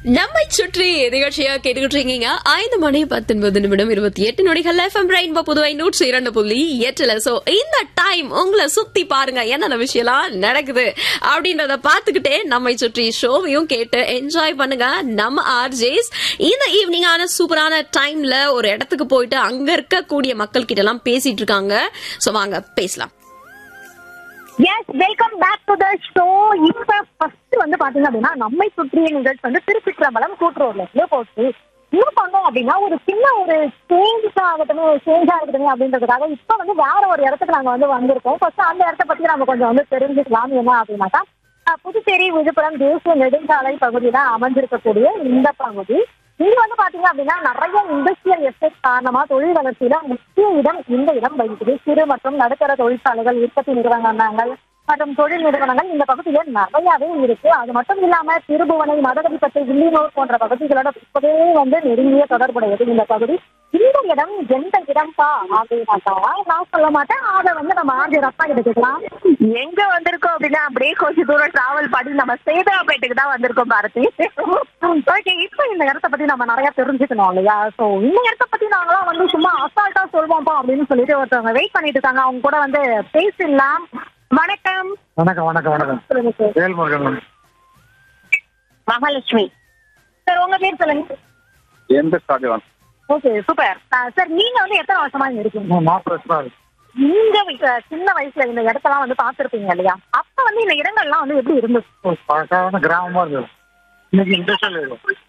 நம்மை சுற்றி நிகழ்ச்சியா கேட்டுக்கிட்டு இருக்கீங்க ஐந்து மணி பத்தொன்பது நிமிடம் இருபத்தி எட்டு நொடிகள் எஃப்எம் ரெயின்போ புதுவை நூற்றி இரண்டு புள்ளி எட்டுல சோ இந்த டைம் உங்களை சுத்தி பாருங்க என்னென்ன விஷயம்லாம் நடக்குது அப்படின்றத பாத்துக்கிட்டே நம்மை சுற்றி ஷோவையும் கேட்டு என்ஜாய் பண்ணுங்க நம்ம ஆர்ஜேஸ் இந்த ஈவினிங்கான சூப்பரான டைம்ல ஒரு இடத்துக்கு போயிட்டு அங்க இருக்கக்கூடிய மக்கள் கிட்ட எல்லாம் பேசிட்டு இருக்காங்க சோ வாங்க பேசலாம் yes welcome back to the show இப்ப ஃபர்ஸ்ட் வந்து பாத்தீங்க அப்படின்னா நம்மை சுற்றிய நிகழ்ச்சி வந்து திருச்சிற்றம்பலம் கூட்டுறோர்ல இருந்து போச்சு என்ன பண்ணோம் அப்படின்னா ஒரு சின்ன ஒரு சேஞ்ச் ஆகட்டும் சேஞ்ச் ஆகட்டும் அப்படின்றதுக்காக இப்ப வந்து வேற ஒரு இடத்துக்கு நாங்க வந்து வந்திருக்கோம் ஃபர்ஸ்ட் அந்த இடத்த பத்தி நம்ம கொஞ்சம் வந்து தெரிஞ்சுக்கலாம் என்ன அப்படின்னாக்கா அஹ், புதுச்சேரி விழுப்புரம் தேசிய நெடுஞ்சாலை பகுதியில அமைஞ்சிருக்கக்கூடிய இந்த பகுதி இங்க வந்து பாத்தீங்க அப்படின்னா நிறைய இண்டஸ்ட்ரியல் எஸ்டேட் காரணமா தொழில் வளர்ச்சியில முக்கிய இடம் இந்த இடம் வகிக்குது சிறு மற்றும் நடுத்தர தொழிற்சாலைகள் உற்பத்தி நிறுவனங்கள் மற்றும் தொழில் நிறுவனங்கள் இந்த பகுதியில நிறையவே இருக்கு அது மட்டும் இல்லாம திருபுவனை மதகடிப்பட்டு வில்லியனூர் போன்ற பகுதிகளோட இப்பவே வந்து நெருங்கிய தொடர்புடையது இந்த பகுதி இந்த இடம் எந்த இடம்பா அப்படின்னாக்கா நான் சொல்ல மாட்டேன் அதை வந்து நம்ம ஆஜி ரப்பா எடுத்துக்கலாம் எங்க வந்திருக்கோம் அப்படின்னா அப்படியே கொஞ்சம் தூரம் டிராவல் பண்ணி நம்ம சேதராப்பேட்டுக்கு தான் வந்திருக்கோம் பாரதி ஓகே இப்போ இந்த இடத்த பத்தி நம்ம நிறைய தெரிஞ்சுக்கணும் இல்லையா சோ இந்த இடத்த பத்தி நாங்களாம் வந்து சும்மா அசால்ட்டா சொல்வோம்ப்பா அப்படின்னு சொல்லிட்டு ஒருத்தவங்க வெயிட் பண்ணிட்டு இருக்காங்க அவங்க கூட வந்து பேசிடலாம் வணக்கம் வணக்கம் வணக்கம் வணக்கம் சொல்லுங்க சார் வேல்முருகன் மகாலட்சுமி சார் உங்க பேர் சொல்லுங்க எந்த ஸ்டாடியம் ஓகே சூப்பர் சார் நீங்க வந்து எத்தனை வருஷமா இங்க இருக்கீங்க நாற்பது வருஷமா இருக்கு நீங்க வயசு- சின்ன வயசுல இந்த இடத்தெல்லாம் வந்து பாத்திருப்பீங்க இல்லையா அப்ப வந்து இந்த இடங்கள்லாம் வந்து எப்படி இருந்துச்சு ஒரு பழக்கான கிராமமா இருக்கு இன்னைக்கு இண்டஸ்ட்ரியல் ஏரியா